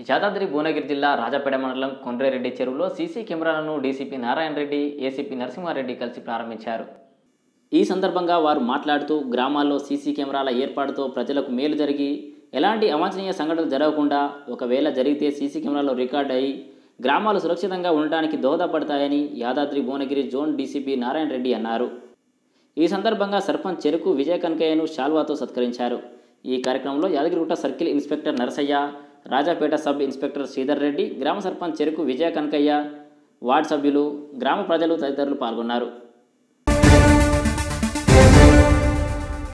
యాదాద్రి భువనగిరి జిల్లా రాజపేట మండలం కొండ్రేరెడ్డి చెరువులో సీసీ కెమెరాలను డీసీపీ నారాయణ రెడ్డి ఏసీపీ నరసింహారెడ్డి కలిసి ప్రారంభించారు ఈ సందర్భంగా వారు మాట్లాడుతూ గ్రామాల్లో సీసీ కెమెరాల ఏర్పాటుతో ప్రజలకు మేలు జరిగి ఎలాంటి అవాంఛనీయ సంఘటనలు జరగకుండా ఒకవేళ జరిగితే సీసీ కెమెరాలో రికార్డ్ అయి గ్రామాలు సురక్షితంగా ఉండడానికి దోహదపడతాయని యాదాద్రి భువనగిరి జోన్ డీసీపీ నారాయణ రెడ్డి అన్నారు ఈ సందర్భంగా సర్పంచ్ చెరుకు విజయ కనకయ్యను శాల్వాతో సత్కరించారు ఈ కార్యక్రమంలో Yadagirigutta circle inspector Narasaiah Rajapet sub inspector Sridhar Reddy గ్రామ సర్పంచ్ చెరుకు విజయ కనకయ్య వార్డు సభ్యులు గ్రామ ప్రజలు తదితరులు పాల్గొన్నారు